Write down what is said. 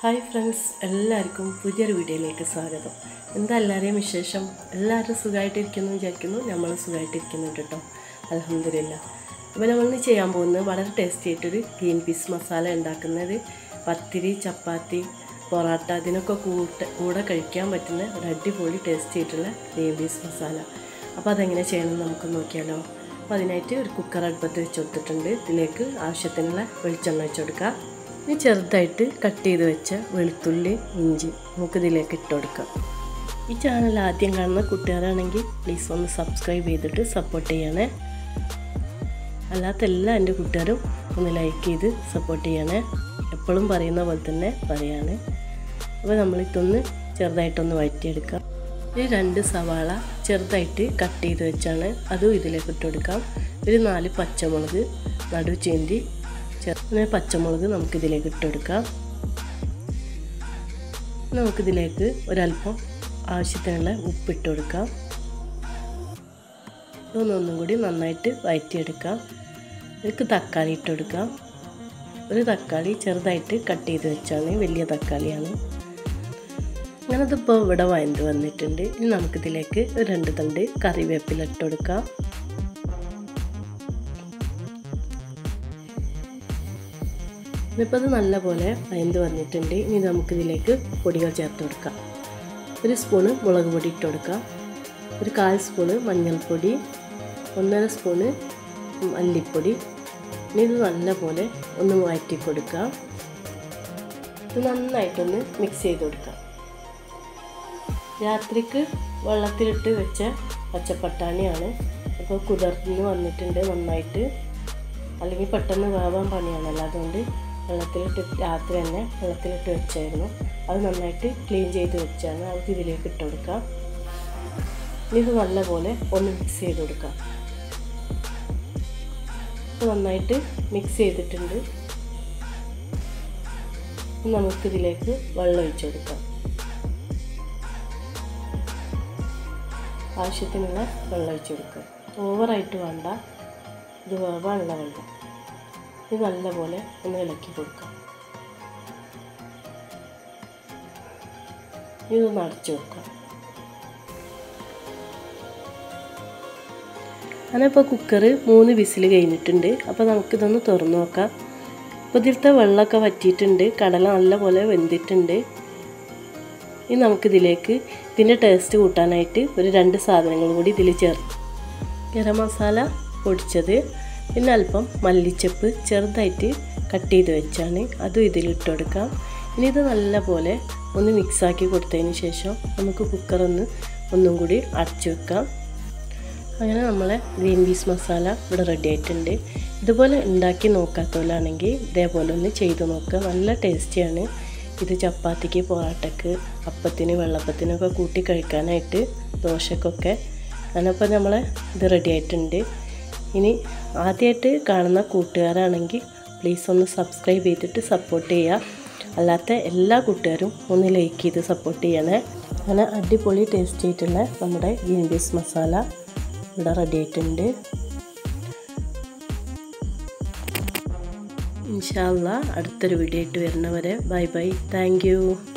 hi friends എല്ലാവർക്കും പുതിയൊരു വീഡിയോയിലേക്ക് സ്വാഗതം എന്താ എല്ലാവരെയും വിശേഷം എല്ലാവരും സുഖമായിട്ടിരിക്കുന്നു വിചാരിക്കുന്നു നമ്മൾ സുഖമായിട്ടിരിക്കുന്നുണ്ട് കേട്ടോ അലഹമില്ല അപ്പോൾ നമ്മളിന്ന് ചെയ്യാൻ പോകുന്നത് വളരെ ടേസ്റ്റി ആയിട്ടൊരു ഗ്രീൻ പീസ് മസാല ഉണ്ടാക്കുന്നത് പത്തിരി ചപ്പാത്തി പൊറാട്ട അതിനൊക്കെ കൂട്ട കൂടെ കഴിക്കാൻ പറ്റുന്ന ഒരു അടിപൊളി ടേസ്റ്റി ആയിട്ടുള്ള ഗ്രീൻ പീസ് മസാല അപ്പോൾ അതെങ്ങനെ ചെയ്യണമെന്ന് നമുക്ക് നോക്കിയാലോ അപ്പോൾ അതിനായിട്ട് ഒരു കുക്കർ അടുപ്പത്ത് വെച്ച് കൊടുത്തിട്ടുണ്ട് ഇതിലേക്ക് ആവശ്യത്തിനുള്ള വെളിച്ചെണ്ണ വെച്ച് കൊടുക്കുക ഇനി ചെറുതായിട്ട് കട്ട് ചെയ്ത് വെച്ച വെളുത്തുള്ളി ഇഞ്ചി നമുക്കിതിലേക്ക് ഇട്ട് കൊടുക്കാം ഈ ചാനൽ ആദ്യം കാണുന്ന കുട്ടികളാണെങ്കിൽ പ്ലീസ് ഒന്ന് സബ്സ്ക്രൈബ് ചെയ്തിട്ട് സപ്പോർട്ട് ചെയ്യണേ അല്ലാത്ത എല്ലാ എൻ്റെ കൂട്ടുകാരും ഒന്ന് ലൈക്ക് ചെയ്ത് സപ്പോർട്ട് ചെയ്യണേ എപ്പോഴും പറയുന്ന പോലെ തന്നെ പറയാണ് അപ്പോൾ നമ്മളിതൊന്ന് ചെറുതായിട്ടൊന്ന് വഴറ്റിയെടുക്കാം ഒരു രണ്ട് സവാള ചെറുതായിട്ട് കട്ട് ചെയ്ത് വെച്ചാണ് അതും ഇതിലേക്ക് ഇട്ട് കൊടുക്കാം ഒരു നാല് പച്ചമുളക് നടു ചേന്തി ചെറുങ്ങനെ പച്ചമുളക് നമുക്കിതിലേക്ക് ഇട്ട് കൊടുക്കാം നമുക്കിതിലേക്ക് ഒരല്പം ആവശ്യത്തിനുള്ള ഉപ്പിട്ട് കൊടുക്കാം ഇതൊന്നൊന്നും കൂടി നന്നായിട്ട് വഴറ്റിയെടുക്കാം ഇതിലേക്ക് തക്കാളി ഇട്ട് കൊടുക്കാം ഒരു തക്കാളി ചെറുതായിട്ട് കട്ട് ചെയ്ത് വെച്ചാണ് വലിയ തക്കാളിയാണ് അങ്ങനെ ഇതിപ്പോൾ ഇവിടെ വഴണ്ട് വന്നിട്ടുണ്ട് ഇനി നമുക്കിതിലേക്ക് ഒരു രണ്ട് തണ്ട് കറിവേപ്പില ഇട്ട് കൊടുക്കാം ഇതിപ്പോൾ അത് നല്ലപോലെ വഴണ്ട് വന്നിട്ടുണ്ട് ഇനി നമുക്കിതിലേക്ക് പൊടികൾ ചേർത്ത് കൊടുക്കാം ഒരു സ്പൂണ് മുളക് പൊടി ഇട്ട് കൊടുക്കാം ഒരു കാൽ സ്പൂണ് മഞ്ഞൾപ്പൊടി ഒന്നര സ്പൂണ് മല്ലിപ്പൊടി ഇനി ഇത് നല്ലപോലെ ഒന്ന് വഴറ്റി കൊടുക്കാം ഇത് നന്നായിട്ടൊന്ന് മിക്സ് ചെയ്ത് കൊടുക്കാം രാത്രിക്ക് വെള്ളത്തിലിട്ട് വെച്ച പച്ചപ്പട്ടാണിയാണ് അപ്പോൾ കുതിർന്ന് വന്നിട്ടുണ്ട് നന്നായിട്ട് അല്ലെങ്കിൽ പെട്ടെന്ന് വേവാൻ പണിയാണല്ലോ അതുകൊണ്ട് വെള്ളത്തിലിട്ട് രാത്രി തന്നെ വെള്ളത്തിലിട്ട് വെച്ചായിരുന്നു അത് നന്നായിട്ട് ക്ലീൻ ചെയ്ത് വെച്ചാണ് അത് ഇതിലേക്ക് ഇട്ട് കൊടുക്കാം ഇനി ഇത് നല്ലപോലെ ഒന്ന് മിക്സ് ചെയ്ത് കൊടുക്കാം നന്നായിട്ട് മിക്സ് ചെയ്തിട്ടുണ്ട് നമുക്കിതിലേക്ക് വെള്ളം ഒഴിച്ചു കൊടുക്കാം ആവശ്യത്തിനുള്ള വെള്ളം ഒഴിച്ചു കൊടുക്കുക ഓവറായിട്ട് വേണ്ട ഇത് വേവാനുള്ള വെള്ളം ഇത് നല്ലപോലെ ഒന്ന് ഇളക്കി കൊടുക്കാം ഇതൊന്ന് അടച്ചു വെക്കാം ഞാനിപ്പോൾ കുക്കർ മൂന്ന് വിസിൽ കഴിഞ്ഞിട്ടുണ്ട് അപ്പോൾ നമുക്കിതൊന്ന് തുറന്നു നോക്കാം ഇപ്പോൾ ഇതിലത്തെ വെള്ളമൊക്കെ വറ്റിയിട്ടുണ്ട് കടല നല്ലപോലെ വെന്തിട്ടുണ്ട് ഇനി നമുക്കിതിലേക്ക് ഇതിൻ്റെ ടേസ്റ്റ് കൂട്ടാനായിട്ട് ഒരു രണ്ട് സാധനങ്ങൾ കൂടി ഇതിൽ ചേർത്ത് ഗരം മസാല പൊടിച്ചത് പിന്നെ അല്പം മല്ലിച്ചപ്പ് ചെറുതായിട്ട് കട്ട് ചെയ്ത് വെച്ചാണ് അതും ഇതിലിട്ട് കൊടുക്കാം ഇനി ഇത് നല്ലപോലെ ഒന്ന് മിക്സാക്കി കൊടുത്തതിന് ശേഷം നമുക്ക് കുക്കറൊന്ന് ഒന്നും കൂടി അടച്ചു വെക്കാം അങ്ങനെ നമ്മളെ ഗ്രീൻ പീസ് മസാല ഇവിടെ റെഡി ആയിട്ടുണ്ട് ഇതുപോലെ ഉണ്ടാക്കി നോക്കാത്തവരാണെങ്കിൽ ഇതേപോലെ ഒന്ന് ചെയ്ത് നോക്കുക നല്ല ടേസ്റ്റിയാണ് ഇത് ചപ്പാത്തിക്ക് പൊറാട്ടക്ക് അപ്പത്തിന് വെള്ളപ്പത്തിനൊക്കെ കൂട്ടി കഴിക്കാനായിട്ട് ദോശക്കൊക്കെ അങ്ങനപ്പോൾ നമ്മൾ ഇത് റെഡി ആയിട്ടുണ്ട് ഇനി ആദ്യമായിട്ട് കാണുന്ന കൂട്ടുകാരാണെങ്കിൽ പ്ലീസ് ഒന്ന് സബ്സ്ക്രൈബ് ചെയ്തിട്ട് സപ്പോർട്ട് ചെയ്യുക അല്ലാത്ത എല്ലാ കൂട്ടുകാരും ഒന്ന് ലൈക്ക് ചെയ്ത് സപ്പോർട്ട് ചെയ്യണേ അങ്ങനെ അടിപൊളി ടേസ്റ്റ് ആയിട്ടുള്ള നമ്മുടെ ഗ്രീൻ പീസ് മസാല ഇവിടെ റെഡി ആയിട്ടുണ്ട് ഇൻഷാല്ല അടുത്തൊരു വീഡിയോ ആയിട്ട് വരുന്നവരെ ബൈ ബൈ താങ്ക്